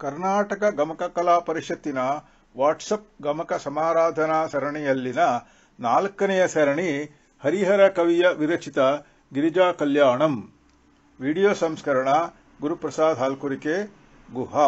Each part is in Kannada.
ಕರ್ನಾಟಕ ಗಮಕ ಕಲಾ ಪರಿಷತ್ತಿನ ವಾಟ್ಸಪ್ ಗಮಕ ಸಮಾರಾಧನಾ ಸರಣಿಯಲ್ಲಿನ ನಾಲ್ಕನೆಯ ಸರಣಿ ಹರಿಹರ ಕವಿಯ ವಿರಚಿತ ಗಿರಿಜಾ ಕಲ್ಯಾಣಂ ವಿಡಿಯೋ ಸಂಸ್ಕರಣ ಗುರುಪ್ರಸಾದ್ ಹಾಲ್ಕುರಿಕೆ ಗುಹಾ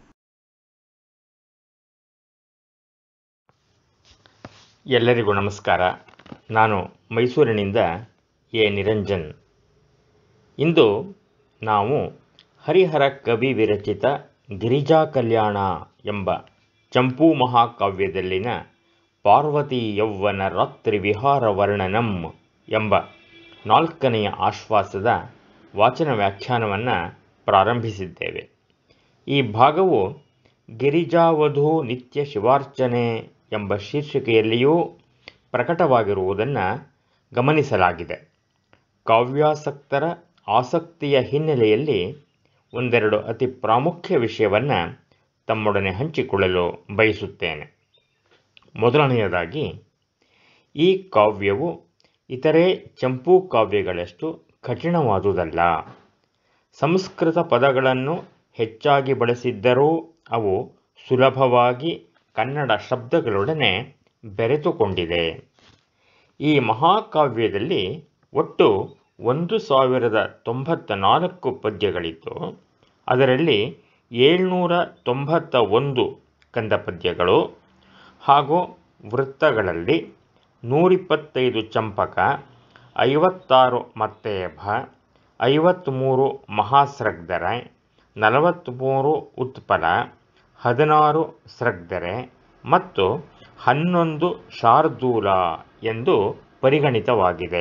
ಎಲ್ಲರಿಗೂ ನಮಸ್ಕಾರ ನಾನು ಮೈಸೂರಿನಿಂದ ಎ ನಿರಂಜನ್ ಇಂದು ನಾವು ಹರಿಹರ ಕವಿ ವಿರಚಿತ ಗಿರಿಜಾ ಕಲ್ಯಾಣ ಎಂಬ ಚಂಪೂ ಮಹಾಕಾವ್ಯದಲ್ಲಿನ ಪಾರ್ವತಿ ಯೌವನ ರಾತ್ರಿ ವಿಹಾರ ವರ್ಣನಂ ಎಂಬ ನಾಲ್ಕನೆಯ ಆಶ್ವಾಸದ ವಾಚನ ವ್ಯಾಖ್ಯಾನವನ್ನು ಪ್ರಾರಂಭಿಸಿದ್ದೇವೆ ಈ ಭಾಗವು ಗಿರಿಜಾವಧು ನಿತ್ಯ ಶಿವಾರ್ಚನೆ ಎಂಬ ಶೀರ್ಷಿಕೆಯಲ್ಲಿಯೂ ಪ್ರಕಟವಾಗಿರುವುದನ್ನು ಗಮನಿಸಲಾಗಿದೆ ಕಾವ್ಯಾಸಕ್ತರ ಆಸಕ್ತಿಯ ಹಿನ್ನೆಲೆಯಲ್ಲಿ ಒಂದೆರಡು ಅತಿ ಪ್ರಾಮುಖ್ಯ ವಿಷಯವನ್ನು ತಮ್ಮೊಡನೆ ಹಂಚಿಕೊಳ್ಳಲು ಬಯಸುತ್ತೇನೆ ಮೊದಲನೆಯದಾಗಿ ಈ ಕಾವ್ಯವು ಇತರೆ ಚಂಪೂ ಕಾವ್ಯಗಳಷ್ಟು ಕಠಿಣವಾದುದಲ್ಲ ಸಂಸ್ಕೃತ ಪದಗಳನ್ನು ಹೆಚ್ಚಾಗಿ ಬಳಸಿದ್ದರೂ ಅವು ಸುಲಭವಾಗಿ ಕನ್ನಡ ಶಬ್ದಗಳೊಡನೆ ಬೆರೆತುಕೊಂಡಿದೆ ಈ ಮಹಾಕಾವ್ಯದಲ್ಲಿ ಒಟ್ಟು ಒಂದು ಸಾವಿರದ ತೊಂಬತ್ತ ನಾಲ್ಕು ಪದ್ಯಗಳಿದ್ದು ಅದರಲ್ಲಿ ಏಳ್ನೂರ ತೊಂಬತ್ತ ಒಂದು ಕಂದ ಪದ್ಯಗಳು ಹಾಗೂ ವೃತ್ತಗಳಲ್ಲಿ ನೂರಿಪ್ಪತ್ತೈದು ಚಂಪಕ ಐವತ್ತಾರು ಮತ್ತೇಭ ಐವತ್ತ್ಮೂರು ಮಹಾಸ್ರಗ್ಧರೆ ನಲವತ್ತ್ಮೂರು ಉತ್ಪಲ ಹದಿನಾರು ಸ್ರಗ್ಧರೆ ಮತ್ತು ಹನ್ನೊಂದು ಶಾರ್ದೂಲ ಎಂದು ಪರಿಗಣಿತವಾಗಿದೆ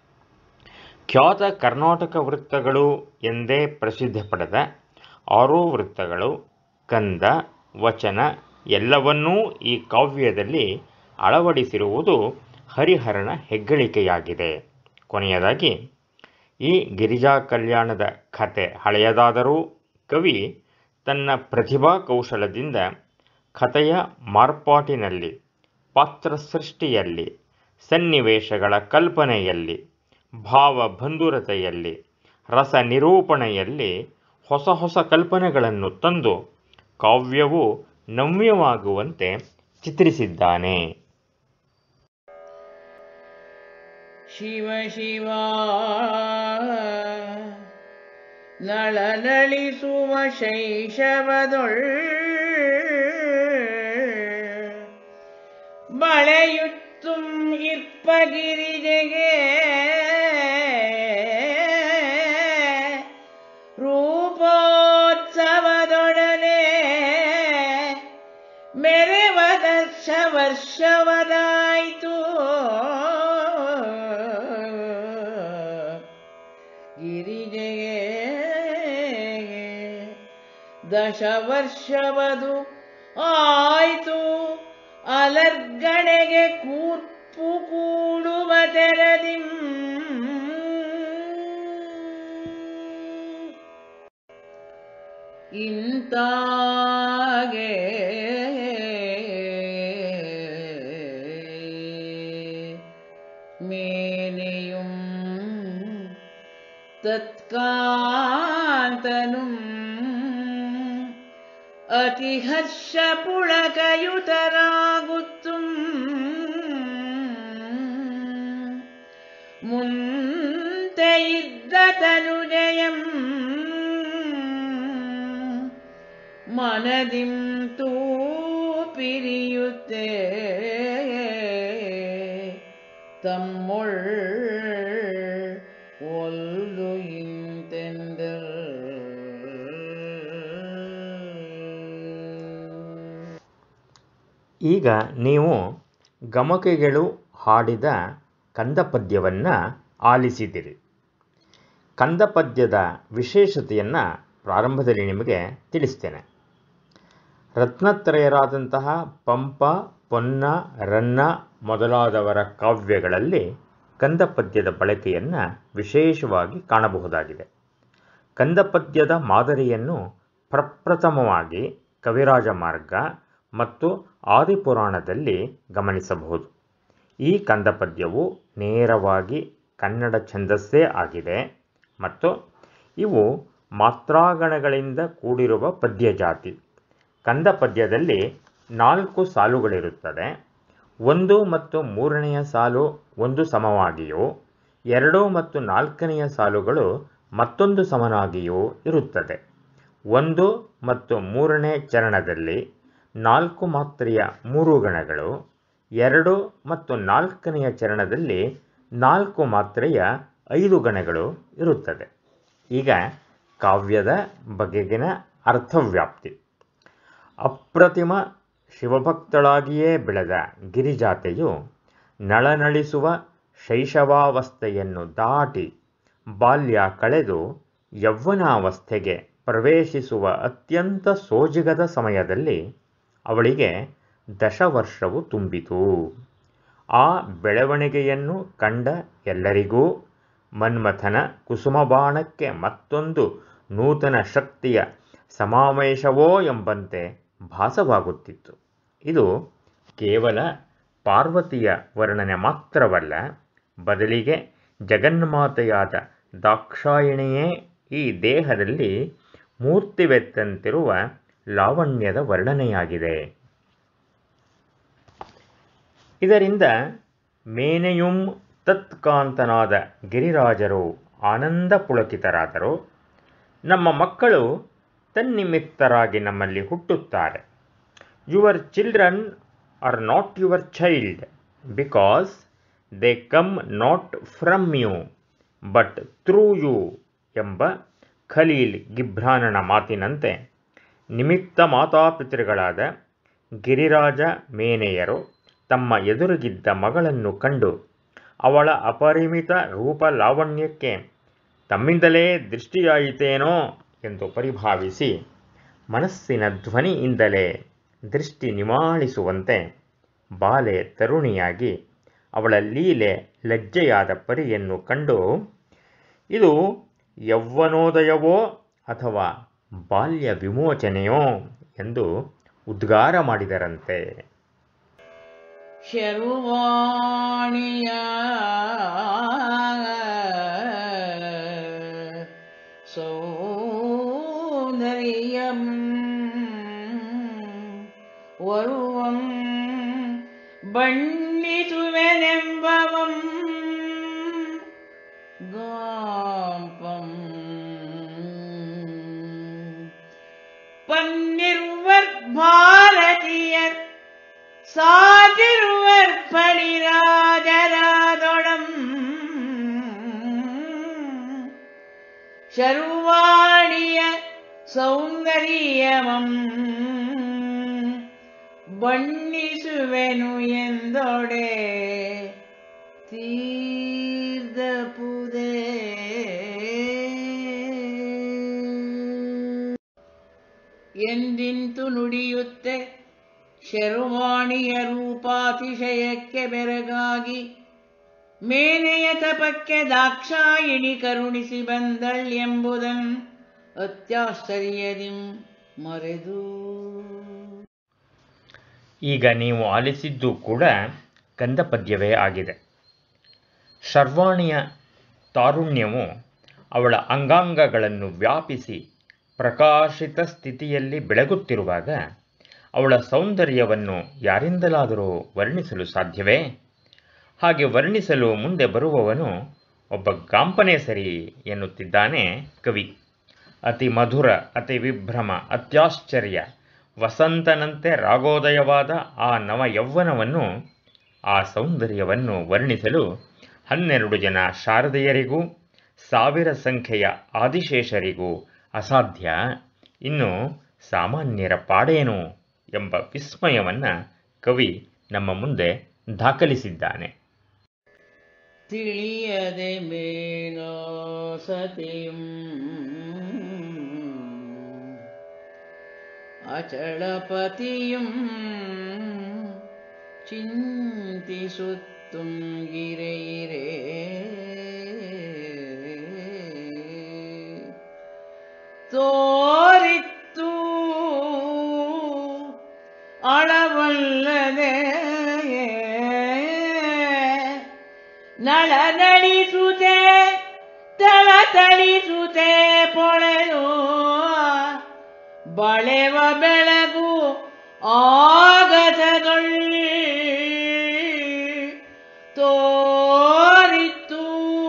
ಖ್ಯಾತ ಕರ್ನಾಟಕ ವೃತ್ತಗಳು ಎಂದೇ ಪ್ರಸಿದ್ಧಿ ಪಡೆದ ಆರೂ ವೃತ್ತಗಳು ಕಂದ ವಚನ ಎಲ್ಲವನ್ನೂ ಈ ಕಾವ್ಯದಲ್ಲಿ ಅಳವಡಿಸಿರುವುದು ಹರಿಹರನ ಹೆಗ್ಗಳಿಕೆಯಾಗಿದೆ ಕೊನೆಯದಾಗಿ ಈ ಗಿರಿಜಾ ಕಲ್ಯಾಣದ ಕತೆ ಹಳೆಯದಾದರೂ ಕವಿ ತನ್ನ ಪ್ರತಿಭಾ ಕೌಶಲದಿಂದ ಕಥೆಯ ಮಾರ್ಪಾಟಿನಲ್ಲಿ ಪಾತ್ರ ಸೃಷ್ಟಿಯಲ್ಲಿ ಸನ್ನಿವೇಶಗಳ ಕಲ್ಪನೆಯಲ್ಲಿ ಭಾವಬಂಧುರತೆಯಲ್ಲಿ ರಸ ನಿರೂಪಣೆಯಲ್ಲಿ ಹೊಸ ಹೊಸ ಕಲ್ಪನೆಗಳನ್ನು ತಂದು ಕಾವ್ಯವು ನಮ್ಯವಾಗುವಂತೆ ಚಿತ್ರಿಸಿದ್ದಾನೆ ಶಿವ ಶಿವ ನಳನಳಿಸುವ ಶೈಶವದೊಳ್ ಬಳೆಯುತ್ತುಂ ಇಪ್ಪಗಿರಿಜೆಗೆ ರೂಪೋತ್ಸವದೊಡನೆ ಮೆರೆವ ದರ್ಶ ವರ್ಷವದಾಯಿತು ಗಿರಿಜೆಗೆ ದಶ ವರ್ಷವದು ಆಯ್ತು ಅಲರ್ಗಣೆಗೆ ಕೂರ್ಪು ಕೂಡುವ ತೆರದಿಂ ಇಂತಾಗೆ ಮೇನೆയും തത്കാന്തനും അതിഹർഷ പുളകയുതരാകുത്തും ಮುಂತೆ ಇದ್ದ ತನುಜಯಂ ಮನದಿಂ ತೂ പിരിയുത്തേ തമ്മുൾ ഒല്ലു ഇന്തെന്തർ ಈಗ ನೀವು ಗಮಕೆಗಳು ಹಾಡಿದ ಕಂದಪದ್ಯವನ್ನು ಆಲಿಸಿದಿರಿ ಕಂದಪದ್ಯದ ವಿಶೇಷತೆಯನ್ನು ಪ್ರಾರಂಭದಲ್ಲಿ ನಿಮಗೆ ತಿಳಿಸ್ತೇನೆ ರತ್ನತ್ರಯರಾದಂತಹ ಪಂಪ ಪೊನ್ನ ರನ್ನ ಮೊದಲಾದವರ ಕಾವ್ಯಗಳಲ್ಲಿ ಕಂದಪದ್ಯದ ಬಳಕೆಯನ್ನು ವಿಶೇಷವಾಗಿ ಕಾಣಬಹುದಾಗಿದೆ ಕಂದಪದ್ಯದ ಮಾದರಿಯನ್ನು ಪ್ರಪ್ರಥಮವಾಗಿ ಕವಿರಾಜ ಮಾರ್ಗ ಮತ್ತು ಆದಿಪುರಾಣದಲ್ಲಿ ಗಮನಿಸಬಹುದು ಈ ಕಂದಪದ್ಯವು ನೇರವಾಗಿ ಕನ್ನಡ ಛಂದಸ್ಸೇ ಆಗಿದೆ ಮತ್ತು ಇವು ಮಾತ್ರಾಗಣಗಳಿಂದ ಕೂಡಿರುವ ಪದ್ಯ ಜಾತಿ ಕಂದ ಪದ್ಯದಲ್ಲಿ ನಾಲ್ಕು ಸಾಲುಗಳಿರುತ್ತದೆ ಒಂದು ಮತ್ತು ಮೂರನೆಯ ಸಾಲು ಒಂದು ಸಮವಾಗಿಯೂ ಎರಡು ಮತ್ತು ನಾಲ್ಕನೆಯ ಸಾಲುಗಳು ಮತ್ತೊಂದು ಸಮನಾಗಿಯೂ ಇರುತ್ತದೆ ಒಂದು ಮತ್ತು ಮೂರನೇ ಚರಣದಲ್ಲಿ ನಾಲ್ಕು ಮಾತ್ರೆಯ ಮೂರು ಗಣಗಳು ಎರಡು ಮತ್ತು ನಾಲ್ಕನೆಯ ಚರಣದಲ್ಲಿ ನಾಲ್ಕು ಮಾತ್ರೆಯ ಐದು ಗಣಗಳು ಇರುತ್ತದೆ ಈಗ ಕಾವ್ಯದ ಬಗೆಗಿನ ಅರ್ಥವ್ಯಾಪ್ತಿ ಅಪ್ರತಿಮ ಶಿವಭಕ್ತಳಾಗಿಯೇ ಬೆಳೆದ ಗಿರಿಜಾತೆಯು ನಳನಳಿಸುವ ಶೈಶವಾವಸ್ಥೆಯನ್ನು ದಾಟಿ ಬಾಲ್ಯ ಕಳೆದು ಯೌವನಾವಸ್ಥೆಗೆ ಪ್ರವೇಶಿಸುವ ಅತ್ಯಂತ ಸೋಜಿಗದ ಸಮಯದಲ್ಲಿ ಅವಳಿಗೆ ದಶವರ್ಷವು ತುಂಬಿತು ಆ ಬೆಳವಣಿಗೆಯನ್ನು ಕಂಡ ಎಲ್ಲರಿಗೂ ಮನ್ಮಥನ ಕುಸುಮಬಾಣಕ್ಕೆ ಮತ್ತೊಂದು ನೂತನ ಶಕ್ತಿಯ ಸಮಾವೇಶವೋ ಎಂಬಂತೆ ಭಾಸವಾಗುತ್ತಿತ್ತು ಇದು ಕೇವಲ ಪಾರ್ವತಿಯ ವರ್ಣನೆ ಮಾತ್ರವಲ್ಲ ಬದಲಿಗೆ ಜಗನ್ಮಾತೆಯಾದ ದಾಕ್ಷಾಯಿಣಿಯೇ ಈ ದೇಹದಲ್ಲಿ ಮೂರ್ತಿವೆತ್ತಂತಿರುವ ಲಾವಣ್ಯದ ವರ್ಣನೆಯಾಗಿದೆ ಇದರಿಂದ ಮೇನೆಯುಂ ತತ್ಕಾಂತನಾದ ಗಿರಿರಾಜರು ಆನಂದ ಪುಳಕಿತರಾದರು ನಮ್ಮ ಮಕ್ಕಳು ತನ್ನಿಮಿತ್ತರಾಗಿ ನಮ್ಮಲ್ಲಿ ಹುಟ್ಟುತ್ತಾರೆ your children are not your child because they come not from you but through you ಎಂಬ ಖಲೀಲ್ ಗಿಬ್ರಾನನ ಮಾತಿನಂತೆ ನಿಮಿತ್ತ ಮಾತಾಪಿತೃಗಳಾದ ಗಿರಿರಾಜ ಮೇನೆಯರು ತಮ್ಮ ಎದುರಿಗಿದ್ದ ಮಗಳನ್ನು ಕಂಡು ಅವಳ ಅಪರಿಮಿತ ರೂಪ ಲಾವಣ್ಯಕ್ಕೆ ತಮ್ಮಿಂದಲೇ ದೃಷ್ಟಿಯಾಯಿತೇನೋ ಎಂದು ಪರಿಭಾವಿಸಿ ಮನಸ್ಸಿನ ಧ್ವನಿಯಿಂದಲೇ ದೃಷ್ಟಿ ನಿಮಾಳಿಸುವಂತೆ ಬಾಲೆ ತರುಣಿಯಾಗಿ ಅವಳ ಲೀಲೆ ಲಜ್ಜೆಯಾದ ಪರಿಯನ್ನು ಕಂಡು ಇದು ಯೌವನೋದಯವೋ ಅಥವಾ ಬಾಲ್ಯ ವಿಮೋಚನೆಯೋ ಎಂದು ಉದ್ಗಾರ ಮಾಡಿದರಂತೆ ಶರುವಾಣಿಯ സൗന്ദര്യം വരുവം ബണ്ണിതുവനെമ്പവം ഗാപം പന്നിർവർ ഭാരതീയർ സാതിർവർ ഫണിരാജരാതൊടം ಶರುವಾಣಿಯ ಸೌಂದರ್ಯವಂ ಬಣ್ಣಿಸುವೆನು ಎಂದೊಡೆ ತೀರ್ಧ ಪುದೆ ಎಂದಿಂತು ನುಡಿಯುತ್ತೆ ಶರುವಾಣಿಯ ರೂಪಾತಿಶಯಕ್ಕೆ ಬೆರಗಾಗಿ ಮೇನೆಯ ತಪಕ್ಕೆ ದಾಕ್ಷಾಯಿಣಿ ಕರುಣಿಸಿ ಬಂದಳ್ಯೆಂಬುದಂ ಅತ್ಯಾಶ್ಚರ್ಯದಿಂ ಮರೆದು ಈಗ ನೀವು ಆಲಿಸಿದ್ದು ಕೂಡ ಕಂದ ಪದ್ಯವೇ ಆಗಿದೆ ಶರ್ವಾಣಿಯ ತಾರುಣ್ಯವು ಅವಳ ಅಂಗಾಂಗಗಳನ್ನು ವ್ಯಾಪಿಸಿ ಪ್ರಕಾಶಿತ ಸ್ಥಿತಿಯಲ್ಲಿ ಬೆಳಗುತ್ತಿರುವಾಗ ಅವಳ ಸೌಂದರ್ಯವನ್ನು ಯಾರಿಂದಲಾದರೂ ವರ್ಣಿಸಲು ಸಾಧ್ಯವೇ ಹಾಗೆ ವರ್ಣಿಸಲು ಮುಂದೆ ಬರುವವನು ಒಬ್ಬ ಗಾಂಪನೇ ಸರಿ ಎನ್ನುತ್ತಿದ್ದಾನೆ ಕವಿ ಅತಿ ಮಧುರ ಅತಿ ವಿಭ್ರಮ ಅತ್ಯಾಶ್ಚರ್ಯ ವಸಂತನಂತೆ ರಾಗೋದಯವಾದ ಆ ನವ ಯೌವನವನ್ನು ಆ ಸೌಂದರ್ಯವನ್ನು ವರ್ಣಿಸಲು ಹನ್ನೆರಡು ಜನ ಶಾರದೆಯರಿಗೂ ಸಾವಿರ ಸಂಖ್ಯೆಯ ಆದಿಶೇಷರಿಗೂ ಅಸಾಧ್ಯ ಇನ್ನು ಸಾಮಾನ್ಯರ ಪಾಡೇನು ಎಂಬ ವಿಸ್ಮಯವನ್ನು ಕವಿ ನಮ್ಮ ಮುಂದೆ ದಾಖಲಿಸಿದ್ದಾನೆ ತಿಳಿಯದೆ ಮೇನೋ ಸತಿಂ ಅಚಳಪತಿയും ಚಿಂತಿಸುತ್ತುಂ ಗಿರೆಯಿರೇ ತೋರಿತ್ತು ಅಳವಲ್ಲದೆ ನಳನಳಿಸುತ್ತೆ ತಳತಳಿಸುತ್ತೆ ಪೊಳೆದು ಬಳೆವ ಬೆಳಗು ಆಗದದೊಳ್ ತೋರಿತು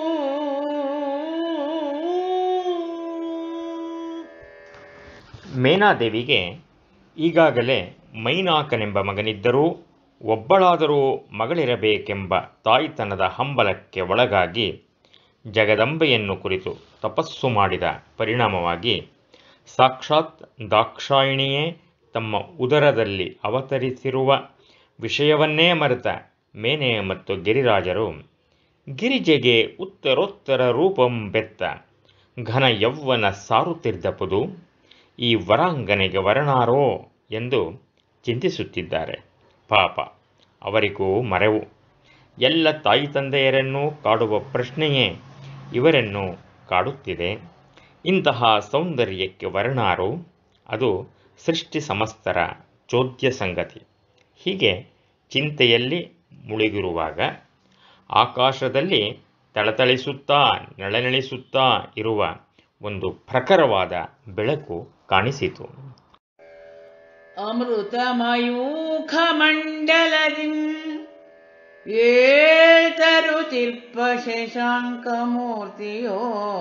ಮೇನಾದೇವಿಗೆ ಈಗಾಗಲೇ ಮೈನಾಕನೆಂಬ ಮಗನಿದ್ದರೂ ಒಬ್ಬಳಾದರೂ ಮಗಳಿರಬೇಕೆಂಬ ತಾಯ್ತನದ ಹಂಬಲಕ್ಕೆ ಒಳಗಾಗಿ ಜಗದಂಬೆಯನ್ನು ಕುರಿತು ತಪಸ್ಸು ಮಾಡಿದ ಪರಿಣಾಮವಾಗಿ ಸಾಕ್ಷಾತ್ ದಾಕ್ಷಾಯಿಣಿಯೇ ತಮ್ಮ ಉದರದಲ್ಲಿ ಅವತರಿಸಿರುವ ವಿಷಯವನ್ನೇ ಮರೆತ ಮೇನೆ ಮತ್ತು ಗಿರಿರಾಜರು ಗಿರಿಜೆಗೆ ಉತ್ತರೋತ್ತರ ರೂಪಂ ಬೆತ್ತ ಘನ ಯೌವನ ಸಾರುತ್ತಿದ್ದಪುದು ಈ ವರಾಂಗನೆಗೆ ವರಣಾರೋ ಎಂದು ಚಿಂತಿಸುತ್ತಿದ್ದಾರೆ ಪಾಪ ಅವರಿಗೂ ಮರೆವು ಎಲ್ಲ ತಾಯಿ ತಂದೆಯರನ್ನೂ ಕಾಡುವ ಪ್ರಶ್ನೆಯೇ ಇವರನ್ನು ಕಾಡುತ್ತಿದೆ ಇಂತಹ ಸೌಂದರ್ಯಕ್ಕೆ ವರ್ಣಾರು ಅದು ಸೃಷ್ಟಿ ಸಮಸ್ತರ ಚೋದ್ಯ ಸಂಗತಿ ಹೀಗೆ ಚಿಂತೆಯಲ್ಲಿ ಮುಳುಗಿರುವಾಗ ಆಕಾಶದಲ್ಲಿ ತಳತಳಿಸುತ್ತಾ ನಳನಳಿಸುತ್ತಾ ಇರುವ ಒಂದು ಪ್ರಖರವಾದ ಬೆಳಕು ಕಾಣಿಸಿತು ಅಮೃತಮಯೂಖ ಮಂಡಲದಿಂ ಏತರುತಿರ್ಪ ಶಶಾಂಕಮೂರ್ತಿಯೋ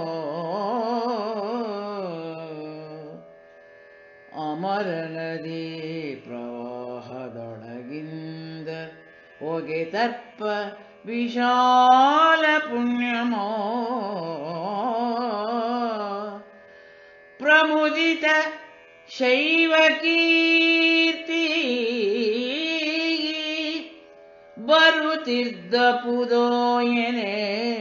ಅಮರನದಿ ಪ್ರವಾಹದೊಳಗಿಂದ ಹೊಗೆ ತರ್ಪ ವಿಶಾಲ ಪುಣ್ಯಮೋ ಪ್ರಮುದಿತ ಶೈವ ಕೀರ್ತಿ ಬರುತ್ತಿದ್ದ ಪುದೋಯನೆ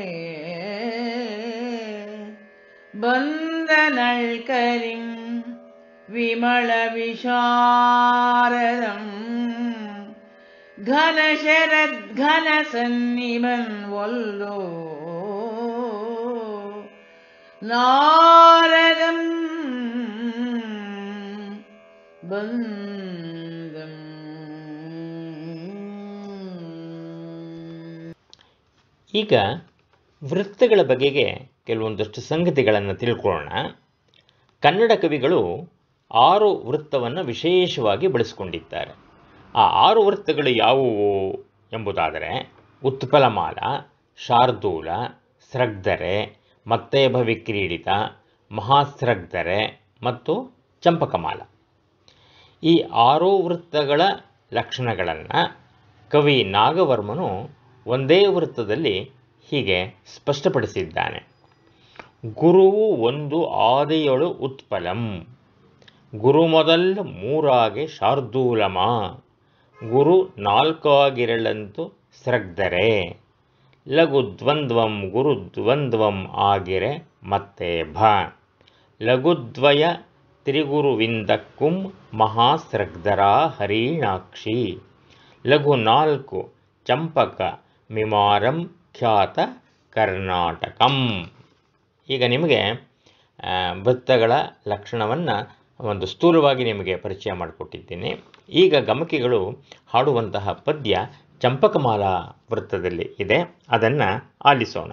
ಬಂದ ನಳ್ಕರಿಂ ವಿಮಳ ವಿಶಾರದಂ ಘನ ಶರದ್ ಘನ ಸನ್ನಿಮನ್ ಒಲ್ಲೋ ನಾರದಂ ಬಂದಂ ಈಗ ವೃತ್ತಗಳ ಬಗೆಗೆ ಕೆಲವೊಂದಷ್ಟು ಸಂಗತಿಗಳನ್ನು ತಿಳ್ಕೊಳ್ಳೋಣ ಕನ್ನಡ ಕವಿಗಳು ಆರು ವೃತ್ತವನ್ನು ವಿಶೇಷವಾಗಿ ಬಳಸಿಕೊಂಡಿದ್ದಾರೆ ಆ ಆರು ವೃತ್ತಗಳು ಯಾವುವು ಎಂಬುದಾದರೆ ಉತ್ಪಲಮಾಲ ಶಾರ್ದೂಲ ಸ್ರಗ್ಧರೆ ಮತ್ತೇಭ ವಿಕ್ರೀಡಿತ ಮಹಾಸ್ರಗ್ಧರೆ ಮತ್ತು ಚಂಪಕಮಾಲ ಈ ಆರು ವೃತ್ತಗಳ ಲಕ್ಷಣಗಳನ್ನು ಕವಿ ನಾಗವರ್ಮನು ಒಂದೇ ವೃತ್ತದಲ್ಲಿ ಹೀಗೆ ಸ್ಪಷ್ಟಪಡಿಸಿದ್ದಾನೆ ಗುರುವು ಒಂದು ಆದಿಯೊಳು ಉತ್ಪಲಂ ಗುರು ಮೊದಲ ಮೂರಾಗೆ ಶಾರ್ದೂಲಮ ಗುರು ನಾಲ್ಕಾಗಿರಳಂತು ಸ್ರಗ್ಧರೆ ಲಘು ದ್ವಂದ್ವಂ ಗುರು ದ್ವಂದ್ವಂ ಆಗಿರೆ ಮತ್ತೆ ಭ ಲಘುದ್ವಯ ತ್ರಿಗುರುವಿಂದಕ್ಕುಂ ಮಹಾಸ್ರಗ್ಧರ ಹರಿಣಾಕ್ಷಿ ಲಘು ನಾಲ್ಕು ಚಂಪಕ ಮಿಮಾರಂ ಖ್ಯಾತ ಕರ್ನಾಟಕಂ ಈಗ ನಿಮಗೆ ಆ, ವೃತ್ತಗಳ ಲಕ್ಷಣವನ್ನು ಒಂದು ಸ್ಥೂಲವಾಗಿ ನಿಮಗೆ ಪರಿಚಯ ಮಾಡಿಕೊಟ್ಟಿದ್ದೀನಿ ಈಗ ಗಮಕಿಗಳು ಹಾಡುವಂತಹ ಪದ್ಯ ಚಂಪಕಮಾಲಾ ವೃತ್ತದಲ್ಲಿ ಇದೆ ಅದನ್ನು ಆಲಿಸೋಣ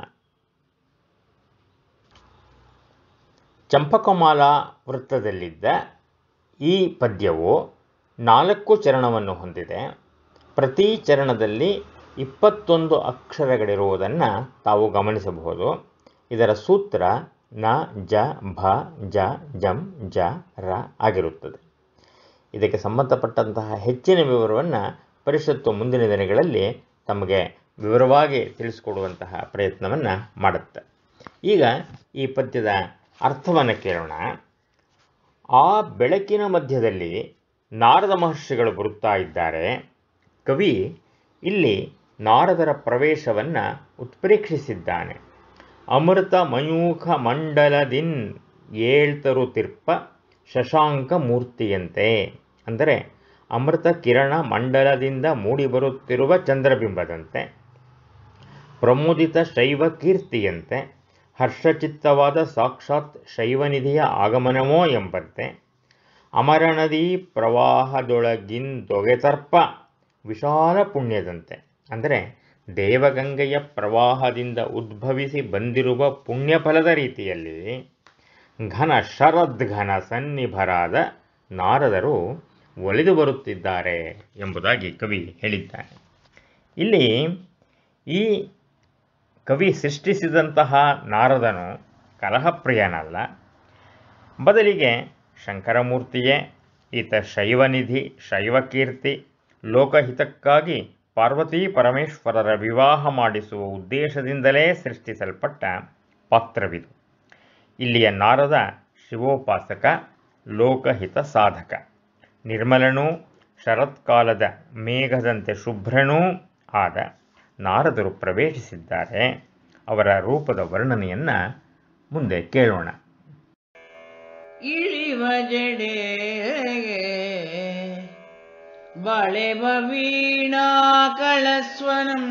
ಚಂಪಕಮಾಲಾ ವೃತ್ತದಲ್ಲಿದ್ದ ಈ ಪದ್ಯವು ನಾಲ್ಕು ಚರಣವನ್ನು ಹೊಂದಿದೆ ಪ್ರತಿ ಚರಣದಲ್ಲಿ ಇಪ್ಪತ್ತೊಂದು ಅಕ್ಷರಗಳಿರುವುದನ್ನು ತಾವು ಗಮನಿಸಬಹುದು ಇದರ ಸೂತ್ರ ನ ಜ ಭ ಜ ಜಂ ಜ ರ ಆಗಿರುತ್ತದೆ ಇದಕ್ಕೆ ಸಂಬಂಧಪಟ್ಟಂತಹ ಹೆಚ್ಚಿನ ವಿವರವನ್ನು ಪರಿಷತ್ತು ಮುಂದಿನ ದಿನಗಳಲ್ಲಿ ತಮಗೆ ವಿವರವಾಗಿ ತಿಳಿಸಿಕೊಡುವಂತಹ ಪ್ರಯತ್ನವನ್ನು ಮಾಡುತ್ತೆ ಈಗ ಈ ಪದ್ಯದ ಅರ್ಥವನ್ನು ಕೇಳೋಣ ಆ ಬೆಳಕಿನ ಮಧ್ಯದಲ್ಲಿ ನಾರದ ಮಹರ್ಷಿಗಳು ಬರುತ್ತಾ ಇದ್ದಾರೆ ಕವಿ ಇಲ್ಲಿ ನಾರದರ ಪ್ರವೇಶವನ್ನು ಉತ್ಪ್ರೇಕ್ಷಿಸಿದ್ದಾನೆ ಅಮೃತ ಮಯೂಖ ಮಂಡಲದಿನ್ ಏಳ್ತರುತಿರ್ಪ ಶಶಾಂಕ ಮೂರ್ತಿಯಂತೆ ಅಂದರೆ ಅಮೃತ ಕಿರಣ ಮಂಡಲದಿಂದ ಮೂಡಿಬರುತ್ತಿರುವ ಚಂದ್ರಬಿಂಬದಂತೆ ಪ್ರಮೋದಿತ ಶೈವ ಕೀರ್ತಿಯಂತೆ ಹರ್ಷಚಿತ್ತವಾದ ಸಾಕ್ಷಾತ್ ಶೈವನಿಧಿಯ ಆಗಮನವೋ ಎಂಬಂತೆ ಅಮರನದಿ ಪ್ರವಾಹದೊಳಗಿಂದೊಗೆತರ್ಪ ವಿಶಾಲ ಪುಣ್ಯದಂತೆ ಅಂದರೆ ದೇವಗಂಗೆಯ ಪ್ರವಾಹದಿಂದ ಉದ್ಭವಿಸಿ ಬಂದಿರುವ ಪುಣ್ಯಫಲದ ರೀತಿಯಲ್ಲಿ ಘನ ಶರದ್ಘನ ಸನ್ನಿಭರಾದ ನಾರದರು ಒಲಿದು ಬರುತ್ತಿದ್ದಾರೆ ಎಂಬುದಾಗಿ ಕವಿ ಹೇಳಿದ್ದಾನೆ ಇಲ್ಲಿ ಈ ಕವಿ ಸೃಷ್ಟಿಸಿದಂತಹ ನಾರದನು ಕಲಹಪ್ರಿಯನಲ್ಲ ಬದಲಿಗೆ ಶಂಕರಮೂರ್ತಿಯೇ ಈತ ಶೈವನಿಧಿ ಶೈವಕೀರ್ತಿ ಲೋಕಹಿತಕ್ಕಾಗಿ ಪಾರ್ವತೀ ಪರಮೇಶ್ವರರ ವಿವಾಹ ಮಾಡಿಸುವ ಉದ್ದೇಶದಿಂದಲೇ ಸೃಷ್ಟಿಸಲ್ಪಟ್ಟ ಪಾತ್ರವಿದು ಇಲ್ಲಿಯ ನಾರದ ಶಿವೋಪಾಸಕ ಲೋಕಹಿತ ಸಾಧಕ ನಿರ್ಮಲನೂ ಶರತ್ಕಾಲದ ಮೇಘದಂತೆ ಶುಭ್ರನೂ ಆದ ನಾರದರು ಪ್ರವೇಶಿಸಿದ್ದಾರೆ ಅವರ ರೂಪದ ವರ್ಣನೆಯನ್ನು ಮುಂದೆ ಕೇಳೋಣ ಇಳಿವ ಜಡೆಗೆ ಬಳೆವ ವೀಣಾ ಕಳಸ್ವನಂ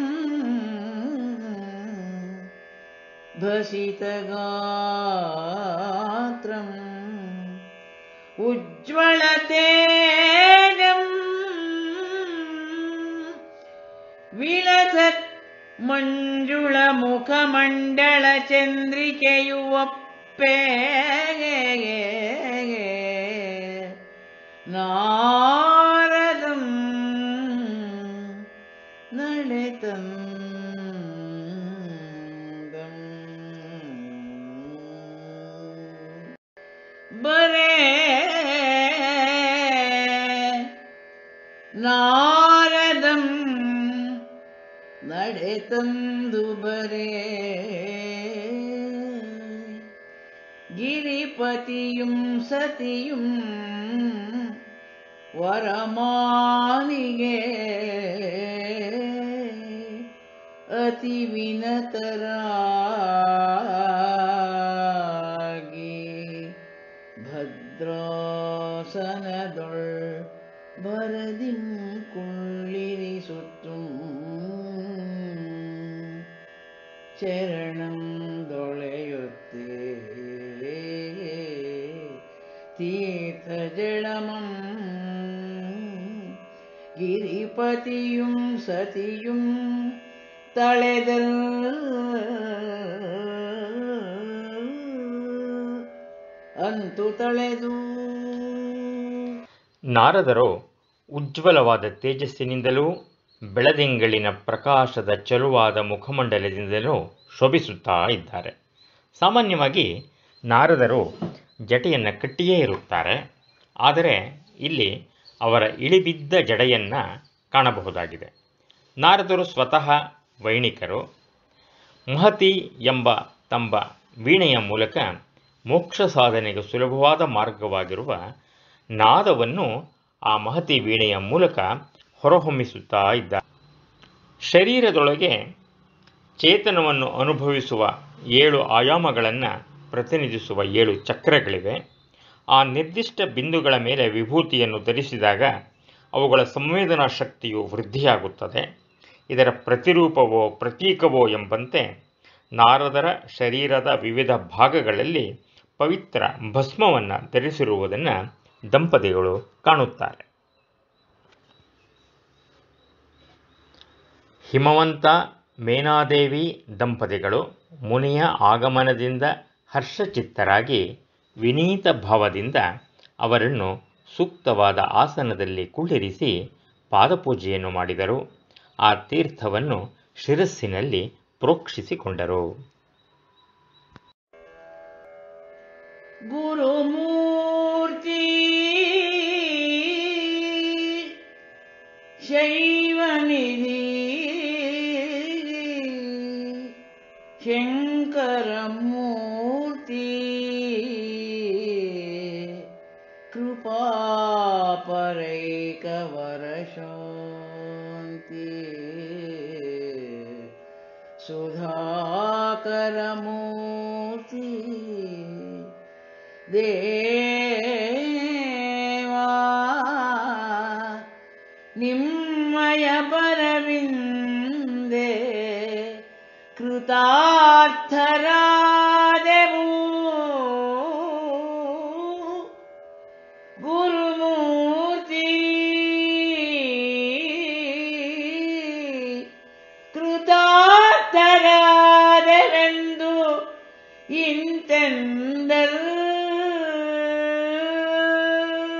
ಭಸಿತಗಾತ್ರಂ ಉಜ್ವಳತೇಜಂ ವಿಲಸತ್ ಮಂಜುಳ ಮುಖಮಂಡಳ ಚಂದ್ರಿಕೆಯುವಪ್ಪೆ ನಾರದಂ ನಡೆತಂದಂ ಬರೇ ನಾರದಂ ನಡೆತಂದು ಬರೇ ಗಿರಿಪತಿಯುಂ ಸತಿಯುಂ ವರಮಾನಿಗೆ ಅತಿ ವಿನತರಾಗಿ ಭದ್ರಾಸನದೊಳ್ ಬರದಿಂ ಕುಳ್ಳಿರಿಸುತ್ತುಂ ಚರಣಂ ದೊಳೆಯುತ್ತೇ തീർത്ഥജളമം ഗിരിപതിയും സതിയും തളെതൽ ಅಂತು ತಳೆದು ನಾರದರು ಉಜ್ವಲವಾದ ತೇಜಸ್ಸಿನಿಂದಲೂ ಬೆಳದಿಂಗಳಿನ ಪ್ರಕಾಶದ ಚಲುವಾದ ಮುಖಮಂಡಲದಿಂದಲೂ ಶೋಭಿಸುತ್ತಾ ಇದ್ದಾರೆ ಸಾಮಾನ್ಯವಾಗಿ ನಾರದರು ಜಟೆಯನ್ನು ಕಟ್ಟಿಯೇ ಇರುತ್ತಾರೆ ಆದರೆ ಇಲ್ಲಿ ಅವರ ಇಳಿಬಿದ್ದ ಜಡೆಯನ್ನು ಕಾಣಬಹುದಾಗಿದೆ ನಾರದರು ಸ್ವತಃ ವೈಣಿಕರು ಮಹತಿ ಎಂಬ ತಂಬ ವೀಣೆಯ ಮೂಲಕ ಮೋಕ್ಷ ಸಾಧನೆಗೆ ಸುಲಭವಾದ ಮಾರ್ಗವಾಗಿರುವ ನಾದವನ್ನು ಆ ಮಹತಿ ವೀಣೆಯ ಮೂಲಕ ಹೊರಹೊಮ್ಮಿಸುತ್ತಾ ಇದ್ದಾರೆ ಶರೀರದೊಳಗೆ ಚೇತನವನ್ನು ಅನುಭವಿಸುವ ಏಳು ಆಯಾಮಗಳನ್ನು ಪ್ರತಿನಿಧಿಸುವ ಏಳು ಚಕ್ರಗಳಿವೆ ಆ ನಿರ್ದಿಷ್ಟ ಬಿಂದುಗಳ ಮೇಲೆ ವಿಭೂತಿಯನ್ನು ಧರಿಸಿದಾಗ ಅವುಗಳ ಸಂವೇದನಾ ಶಕ್ತಿಯು ವೃದ್ಧಿಯಾಗುತ್ತದೆ ಇದರ ಪ್ರತಿರೂಪವೋ ಪ್ರತೀಕವೋ ಎಂಬಂತೆ ನಾರದರ ಶರೀರದ ವಿವಿಧ ಭಾಗಗಳಲ್ಲಿ ಪವಿತ್ರ ಭಸ್ಮವನ್ನು ಧರಿಸಿರುವುದನ್ನು ದಂಪತಿಗಳು ಕಾಣುತ್ತಾರೆ ಹಿಮವಂತ ಮೇನಾದೇವಿ ದಂಪತಿಗಳು ಮುನಿಯ ಆಗಮನದಿಂದ ಹರ್ಷಚಿತ್ತರಾಗಿ ವಿನೀತ ಭಾವದಿಂದ ಅವರನ್ನು ಸೂಕ್ತವಾದ ಆಸನದಲ್ಲಿ ಕುಳ್ಳಿರಿಸಿ ಪಾದಪೂಜೆಯನ್ನು ಮಾಡಿದರು ಆ ತೀರ್ಥವನ್ನು ಶಿರಸ್ಸಿನಲ್ಲಿ ಪ್ರೋಕ್ಷಿಸಿಕೊಂಡರು ಗುರುಮೂರ್ತಿ ಶೈವನಿಧಿ ಶಂಕರಮೂರ್ತಿ ಕೃಪಾಪರೈಕವರಶಾಂತಿ ಸುಧಾಕರಮೂರ್ತಿ ದೇವಾ ನಿಮ್ಮಯ ಪರವಿಂದೆ ಕೃತಾರ್ಥರಾದೆವು ಗುರುಮೂರ್ತಿ ಕೃತಾರ್ಥರಾದೆವೆಂದು ಇಂತೆಂದರು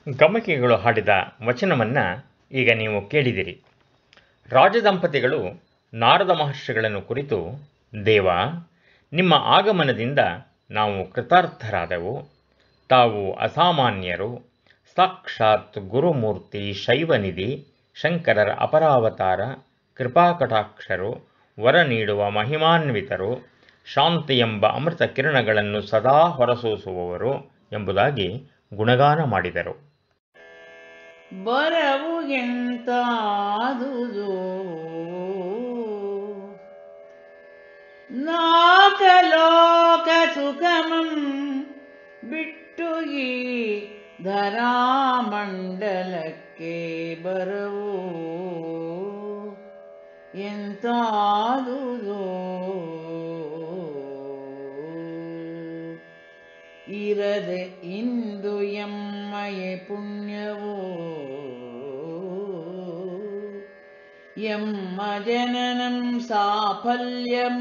ಗಮಕಿಗಳು ಹಾಡಿದ ವಚನವನ್ನು ಈಗ ನೀವು ಕೇಳಿದಿರಿ ರಾಜದಂಪತಿಗಳು ನಾರದ ಮಹರ್ಷಿಗಳನ್ನು ಕುರಿತು ದೇವ ನಿಮ್ಮ ಆಗಮನದಿಂದ ನಾವು ಕೃತಾರ್ಥರಾದೆವು ತಾವು ಅಸಾಮಾನ್ಯರು ಸಾಕ್ಷಾತ್ ಗುರುಮೂರ್ತಿ ಶೈವನಿಧಿ ಶಂಕರರ ಅಪರಾವತಾರ ಕೃಪಾಕಟಾಕ್ಷರು ವರ ನೀಡುವ ಮಹಿಮಾನ್ವಿತರು ಶಾಂತಿ ಎಂಬ ಅಮೃತ ಕಿರಣಗಳನ್ನು ಸದಾ ಹೊರಸೂಸುವವರು ಎಂಬುದಾಗಿ ಗುಣಗಾನ ಮಾಡಿದರು ಬರವು ಎಂತಾದುದು ನಾಕಲೋಕ ಸುಖಮಂ ಬಿಟ್ಟು ಈ ಧರಾಮಂಡಲಕ್ಕೆ ಬರವು ಎಂತಾದುದು ಇರದೆ ಇಂದು ಎಮ್ಮಯೆ ಪುಣ್ಯವೋ ಎಮ್ಮ ಜನನಂ ಸಾಫಲ್ಯಂ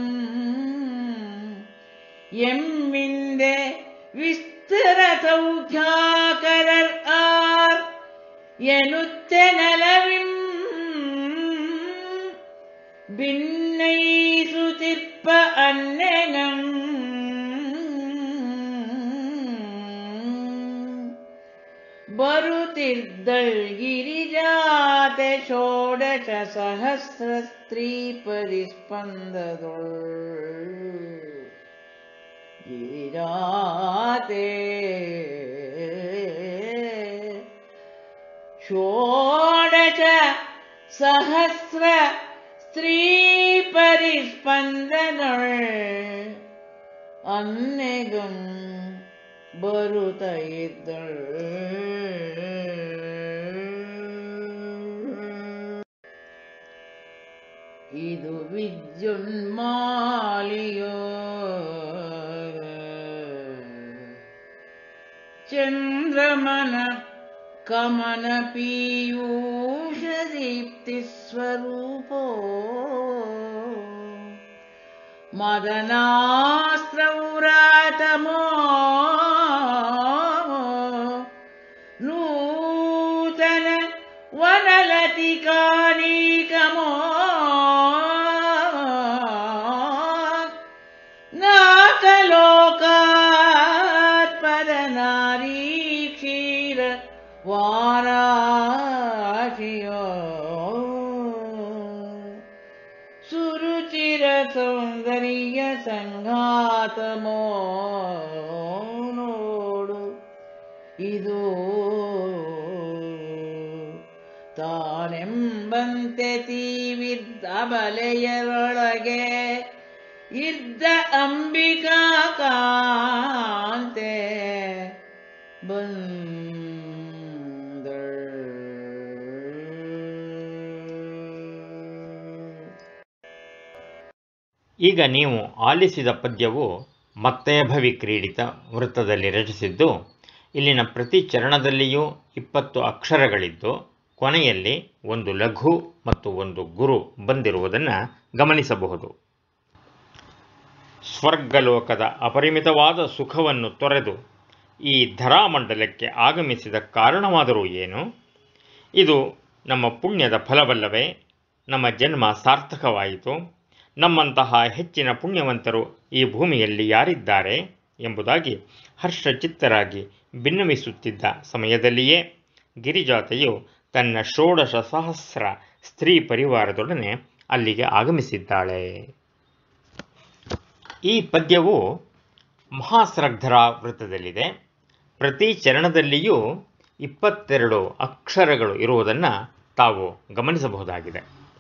എമ്മിന്റെ വിസ്തര സൗഖ്യാകരർ ആർ എനുത്തനലവിം ഭിന്നൈസു തിർപ്പ അന്നനം ಬರುತ್ತಿದ್ದಳ್ ಗಿರಿಜಾತೆ ಷೋಡಶ ಸಹಸ್ರ ಸ್ತ್ರೀ ಪರಿಸ್ಪಂದದೊಳ್ ಗಿರಿಜಾತೆ ಷೋಡಶ ಸಹಸ್ರ ಸ್ತ್ರೀ ಪರಿಸ್ಪಂದನೊಳ್ ಅನ್ನೆಗಂ ಬರುತ್ತ ಇದ್ದಳ್ ಇದು ವಿದ್ಯುನ್ಮಾಲಿಯೋ ಚಂದ್ರಮನ ಕಮನ ಪೀಯೂಷ ದೀಪ್ತಿ ಸ್ವರೂಪೋ ಮದನಾಸ್ತ್ರೌರಾತಮೋ ನೂತನ ವನಲತಿಕಾನೀಕಮೋ ನಾಕಲೋಕಾತ್ಪದ ನಾರೀ ಕ್ಷೀರ ವಾರಾಶಿಯೋ ಸುರುಚಿರ ಸೌಂದರ್ಯ ಸಂಘಾತಮೋ ನೋಡು ಇದು ತಾನೆಂಬಂತೆ ತೀವಿದ್ದ ಬಲೆಯರೊಳಗೆ ಇದ್ದ ಅಂಬಿಕಾ ಕಾಂತೆ ಬಂದಳ್ ಈಗ ನೀವು ಆಲಿಸಿದ ಪದ್ಯವು ಮತ್ತೇಭವಿ ಕ್ರೀಡಿತ ವೃತ್ತದಲ್ಲಿ ರಚಿಸಿದ್ದು ಇಲ್ಲಿನ ಪ್ರತಿ ಚರಣದಲ್ಲಿಯೂ ಇಪ್ಪತ್ತು ಅಕ್ಷರಗಳಿದ್ದು ಕೊನೆಯಲ್ಲಿ ಒಂದು ಲಘು ಮತ್ತು ಒಂದು ಗುರು ಬಂದಿರುವುದನ್ನು ಗಮನಿಸಬಹುದು ಸ್ವರ್ಗಲೋಕದ ಅಪರಿಮಿತವಾದ ಸುಖವನ್ನು ತೊರೆದು ಈ ಧರಾಮಂಡಲಕ್ಕೆ ಆಗಮಿಸಿದ ಕಾರಣವಾದರೂ ಏನು ಇದು ನಮ್ಮ ಪುಣ್ಯದ ಫಲವಲ್ಲವೇ ನಮ್ಮ ಜನ್ಮ ಸಾರ್ಥಕವಾಯಿತು ನಮ್ಮಂತಹ ಹೆಚ್ಚಿನ ಪುಣ್ಯವಂತರು ಈ ಭೂಮಿಯಲ್ಲಿ ಯಾರಿದ್ದಾರೆ ಎಂಬುದಾಗಿ ಹರ್ಷಚಿತ್ತರಾಗಿ ಭಿನ್ನವಿಸುತ್ತಿದ್ದ ಸಮಯದಲ್ಲಿಯೇ ಗಿರಿಜಾತೆಯು ತನ್ನ ಷೋಡಶ ಸಹಸ್ರ ಸ್ತ್ರೀ ಪರಿವಾರದೊಡನೆ ಅಲ್ಲಿಗೆ ಆಗಮಿಸಿದ್ದಾಳೆ ಈ ಪದ್ಯವು ಮಹಾಸ್ರಗ್ಧರ ವೃತ್ತದಲ್ಲಿದೆ ಪ್ರತಿ ಚರಣದಲ್ಲಿಯೂ ಇಪ್ಪತ್ತೆರಡು ಅಕ್ಷರಗಳು ಇರುವುದನ್ನು ತಾವು ಗಮನಿಸಬಹುದಾಗಿದೆ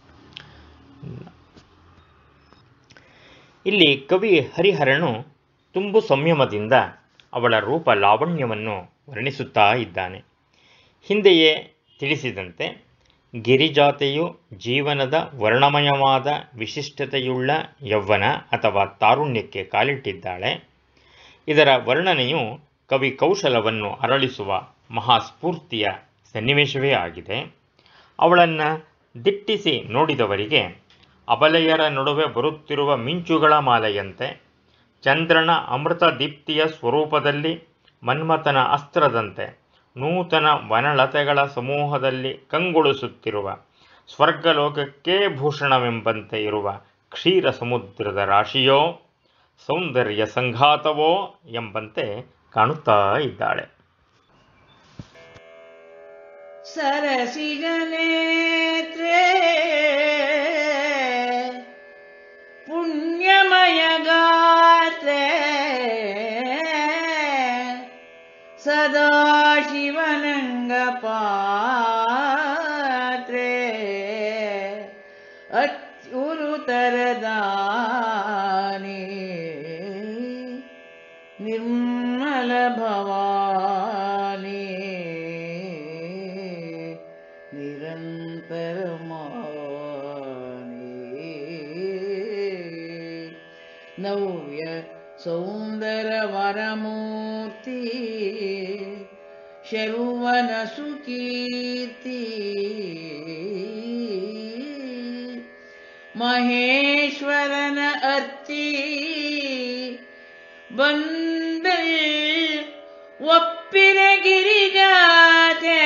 ಇಲ್ಲಿ ಕವಿ ಹರಿಹರನು ತುಂಬು ಸಂಯಮದಿಂದ ಅವಳ ರೂಪ ಲಾವಣ್ಯವನ್ನು ವರ್ಣಿಸುತ್ತಾ ಇದ್ದಾನೆ ಹಿಂದೆಯೇ ತಿಳಿಸಿದಂತೆ ಗಿರಿಜಾತೆಯು ಜೀವನದ ವರ್ಣಮಯವಾದ ವಿಶಿಷ್ಟತೆಯುಳ್ಳ ಯೌವನ ಅಥವಾ ತಾರುಣ್ಯಕ್ಕೆ ಕಾಲಿಟ್ಟಿದ್ದಾಳೆ ಇದರ ವರ್ಣನೆಯು ಕವಿ ಕೌಶಲವನ್ನು ಅರಳಿಸುವ ಮಹಾಸ್ಫೂರ್ತಿಯ ಸನ್ನಿವೇಶವೇ ಆಗಿದೆ ಅವಳನ್ನು ದಿಟ್ಟಿಸಿ ನೋಡಿದವರಿಗೆ ಅಬಲೆಯರ ನಡುವೆ ಬರುತ್ತಿರುವ ಮಿಂಚುಗಳ ಮಾಲೆಯಂತೆ ಚಂದ್ರನ ಅಮೃತ ದೀಪ್ತಿಯ ಸ್ವರೂಪದಲ್ಲಿ ಮನ್ಮಥನ ಅಸ್ತ್ರದಂತೆ ನೂತನ ವನಲತೆಗಳ ಸಮೂಹದಲ್ಲಿ ಕಂಗೊಳಿಸುತ್ತಿರುವ ಸ್ವರ್ಗಲೋಕಕ್ಕೇ ಭೂಷಣವೆಂಬಂತೆ ಇರುವ ಕ್ಷೀರ ಸಮುದ್ರದ ರಾಶಿಯೋ ಸೌಂದರ್ಯ ಸಂಘಾತವೋ ಎಂಬಂತೆ ಕಾಣುತ್ತಾ ಇದ್ದಾಳೆ सरसिजनेत्रे पुण्यमयगात्रे सदाशिवनङ्गपात्रे अत्युरुतरदानि निर्मलभवानी निरन्तरमानि नव्य सौन्दरवरमूर्ति शरुवनसुकीर्ति महेश्वरन अर्ति ಬಂದಲ್ ಒಪ್ಪಿನ ಗಿರಿಜಾತೆ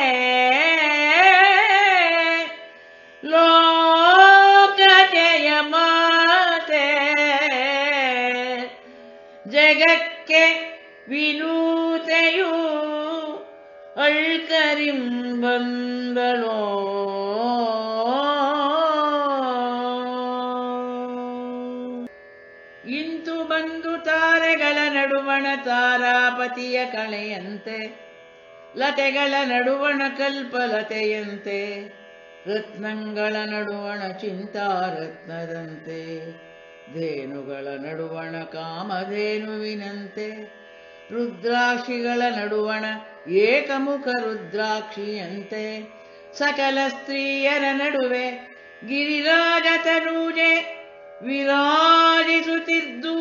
ಲೋಕಜಯ ಮಾತೆ ಜಗಕ್ಕೆ ವಿನೂತೆಯು ಅಳ್ಕರಿಂ ಬಂದಳೋ ಇಂತು ಬಂದು ತಾರೆಗಳ ನಡುವಣ ತಾರಾಪತಿಯ ಕಳೆಯಂತೆ ಲತೆಗಳ ನಡುವಣ ಕಲ್ಪಲತೆಯಂತೆ ರತ್ನಗಳ ನಡುವಣ ಚಿಂತಾರತ್ನದಂತೆ ಧೇನುಗಳ ನಡುವಣ ಕಾಮಧೇನುವಿನಂತೆ ರುದ್ರಾಕ್ಷಿಗಳ ನಡುವಣ ಏಕಮುಖ ರುದ್ರಾಕ್ಷಿಯಂತೆ ಸಕಲ ಸ್ತ್ರೀಯರ ನಡುವೆ ಗಿರಿರಾಜ ತನೂಜೆ ವಿರಾಜಿಸುತ್ತಿದ್ದು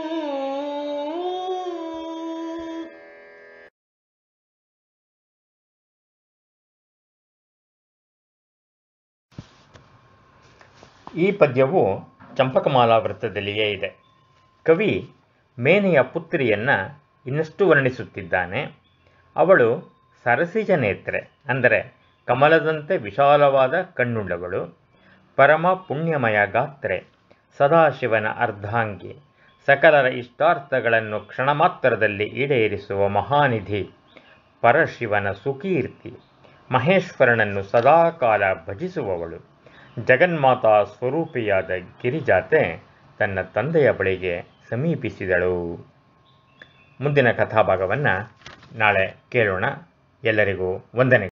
ಈ ಪದ್ಯವು ಚಂಪಕಮಾಲಾ ವೃತ್ತದಲ್ಲಿಯೇ ಇದೆ ಕವಿ ಮೇನೆಯ ಪುತ್ರಿಯನ್ನು ಇನ್ನಷ್ಟು ವರ್ಣಿಸುತ್ತಿದ್ದಾನೆ ಅವಳು ಸರಸಿಜ ನೇತ್ರೆ ಅಂದರೆ ಕಮಲದಂತೆ ವಿಶಾಲವಾದ ಕಣ್ಣುಳ್ಳವಳು ಪರಮ ಪುಣ್ಯಮಯ ಗಾತ್ರೆ ಸದಾಶಿವನ ಅರ್ಧಾಂಗಿ ಸಕಲರ ಇಷ್ಟಾರ್ಥಗಳನ್ನು ಕ್ಷಣಮಾತ್ರದಲ್ಲಿ ಈಡೇರಿಸುವ ಮಹಾನಿಧಿ ಪರಶಿವನ ಸುಕೀರ್ತಿ ಮಹೇಶ್ವರನನ್ನು ಸದಾಕಾಲ ಭಜಿಸುವವಳು ಜಗನ್ಮಾತಾ ಸ್ವರೂಪಿಯಾದ ಗಿರಿಜಾತೆ ತನ್ನ ತಂದೆಯ ಬಳಿಗೆ ಸಮೀಪಿಸಿದಳು ಮುಂದಿನ ಕಥಾಭಾಗವನ್ನು ನಾಳೆ ಕೇಳೋಣ ಎಲ್ಲರಿಗೂ ವಂದನೆ